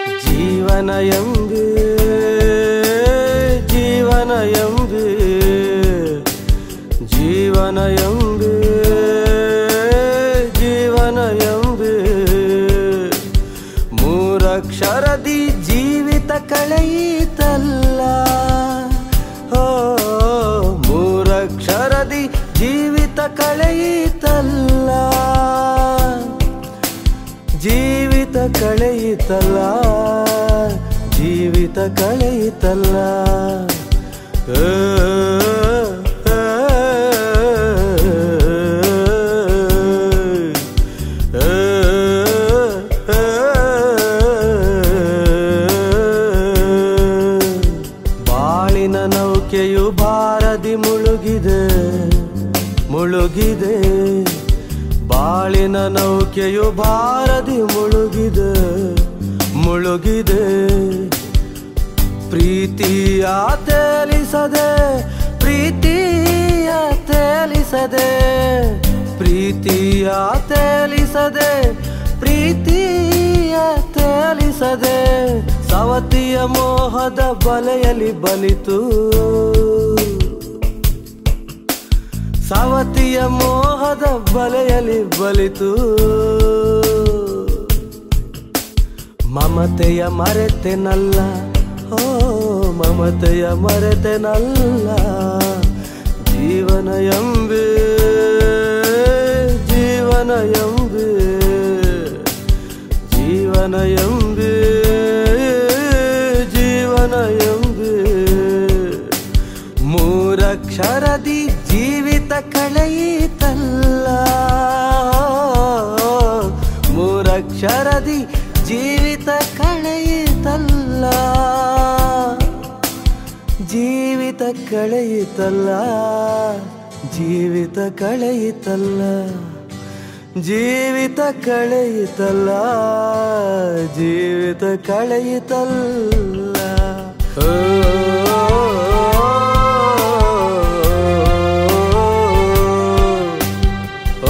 ಜೀವನ ಎಂಬು ಜೀವನ ಎಂಬು ಜೀವನ ಎಂಬು ಜೀವನ ಎಂಬು ಮೂರಕ್ಷರದಿ ಜೀವಿತ ಕಳೆಯಿತಲ್ಲ ಓ ಮೂರಕ್ಷರದಿ ಜೀವಿತ ಕಳೆಯಿತಲ್ಲ ಜೀವಿತ ಕಳೆಯಿತಲ್ಲ ಜೀವಿತ ಕಳೆಯಿತಲ್ಲ ಆ, ಆ, ಆ, ಆ, ಬಾಳಿನ ನೌಕೆಯು ಭಾರದಿ ಮುಳುಗಿದೆ ಮುಳುಗಿದೆ ಬಾಳಿನ ನೌಕೆಯು ಭಾರದಿ ಮುಳುಗಿದೆ ಮುಳುಗಿದೆ ಪ್ರೀತಿಯ ತೇಲಿಸದೆ ಪ್ರೀತಿಯ ತೇಲಿಸದೆ ಪ್ರೀತಿಯ ತೇಲಿಸದೆ ಪ್ರೀತಿಯ ತೇಲಿಸದೆ ಸವತಿಯ ಮೋಹದ ಬಲೆಯಲ್ಲಿ ಬಲಿತು ಸವತಿಯ ಮೋಹದ ಬಲೆಯಲ್ಲಿ ಬಲಿತು ಮಮತೆಯ ಮರೆತೆನಲ್ಲ ಓ ಮಮತೆಯ ಮರೆತೆನಲ್ಲ ಜೀವನ ಎಂಬೆ ಜೀವನ ಎಂಬೆ ಜೀವನ ಎಂಬೆ ಜೀವನ ಎಂಬೆ ಮೂರಕ್ಷರದಿ ಜೀವಿತ ಕಳೆಯಿತಲ್ಲ ಮೂರಕ್ಷರದಿ ಜೀವಿತ ಕಳೆಯಿತಲ್ಲ ಜೀವಿತ ಕಳೆಯಿತಲ್ಲ ಜೀವಿತ ಕಳೆಯಿತಲ್ಲ ಜೀವಿತ ಕಳೆಯಿತಲ್ಲ ಜೀವಿತ ಕಳೆಯಿತಲ್ಲ ಓ, ಓ,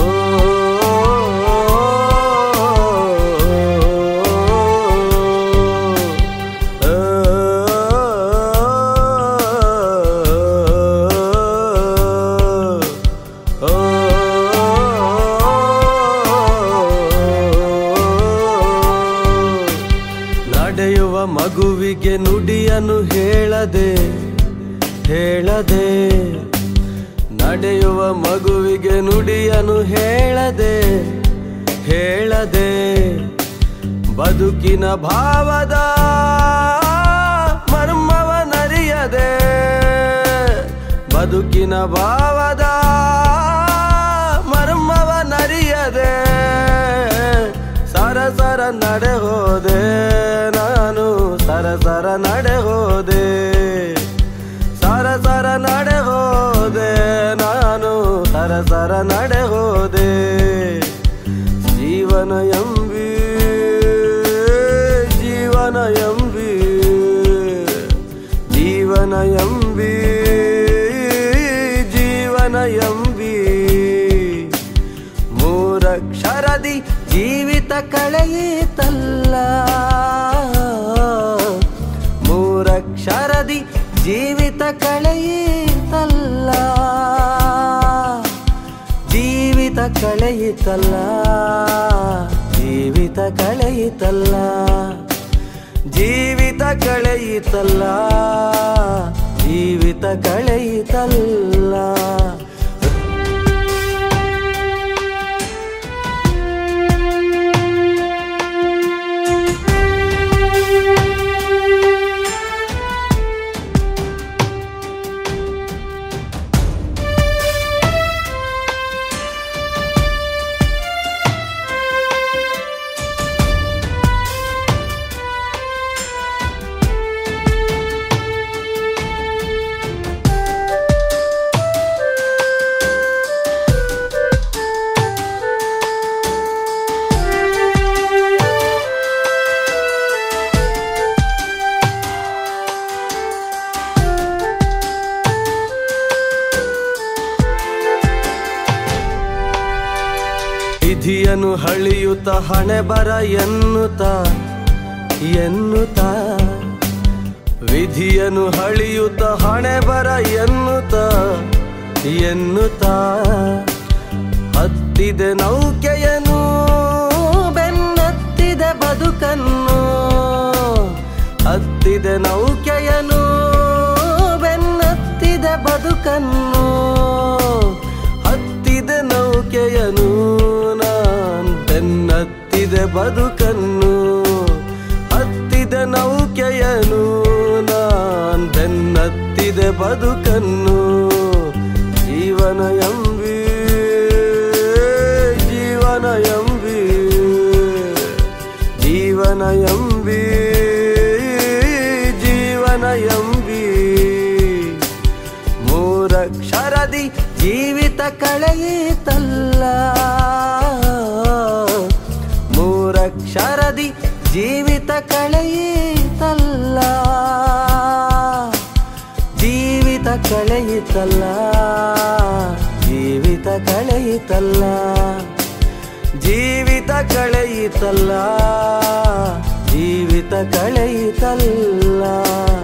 ನಡೆಯುವ ಮಗುವಿಗೆ ನುಡಿಯನ್ನು ಹೇಳದೆ ಹೇಳದೆ ನಡೆಯುವ ಮಗುವಿಗೆ ನುಡಿಯನ್ನು ಹೇಳದೆ ಹೇಳದೆ ಬದುಕಿನ ಭಾವದ ಮರ್ಮವ ನರಿಯದೆ ಬದುಕಿನ ಭಾವದ ಮರ್ಮವ ನರಿಯದೆ ಸರಸರ ನಡೆ ಹೋದೆ ನಾನು ಸರಸರ ನಡೆ ಹೋದೆ ಸರಸರ ನಡೆ ಹೋದೆ ನಾನು ಸರಸರ ನಡೆ ಹೋದೆ ಜೀವನ ಎಂಬಿ ಜೀವನ ಎಂಬಿ ಜೀವನ ಎಂಬಿ ಜೀವನ ಎಂಬಿ ಮೂರಕ್ಷರದಿ ಜೀವಿತ ಕಳೆಯಿತಲ್ಲ ಮೂರಕ್ಷರದಿ ಜೀವಿತ ಕಳೆಯಿತಲ್ಲ ಜೀವಿತ ಕಳೆಯಿತಲ್ಲ ಜೀವಿತ ಕಳೆಯಿತಲ್ಲ ಜೀವಿತ ಕಳೆಯಿತಲ್ಲ ಜೀವಿತ ಕಳೆಯಿತಲ್ಲ ವಿಧಿಯನ್ನು ಹಳಿಯುತ್ತ ಹಣೆ ಬರ ಎನ್ನುತ್ತ ಎನ್ನುತ್ತ ವಿಧಿಯನ್ನು ಹಳಿಯುತ್ತ ಹಣೆ ಬರ ಎನ್ನುತ್ತ ಎನ್ನುತ್ತ ಹತ್ತಿದೆ ನೌಕೆಯನು ಬೆನ್ನತ್ತಿದೆ ಬದುಕನ್ನು ಹತ್ತಿದೆ ನೌಕೆಯನು ಬೆನ್ನತ್ತಿದೆ ಬದುಕನ್ನು ಹತ್ತಿದೆ ನೌಕೆಯನು ನಾನ್ ಬೆನ್ನತ್ತಿದೆ ಬದುಕನ್ನು ಹತ್ತಿದೆ ನೌಕೆಯನು ನಾನ್ ಬೆನ್ನತ್ತಿದೆ ಬದುಕನ್ನು ಜೀವನ ಎಂಬಿ ಜೀವನ ಎಂಬಿ ಜೀವನ ಎಂಬಿ ಜೀವನ ಎಂಬಿ ಮೂರಕ್ಷರದಿ ಜೀವಿತ ಕಳೆಯಿತಲ್ಲ ಮೂರಕ್ಷರದಿ ಜೀವಿತ ಕಳೆಯಿತಲ್ಲ ಜೀವಿತ ಕಳೆಯಿತಲ್ಲ ಜೀವಿತ ಕಳೆಯಿತಲ್ಲ ಜೀವಿತ ಕಳೆಯಿತಲ್ಲ ಜೀವಿತ ಕಳೆಯಿತಲ್ಲ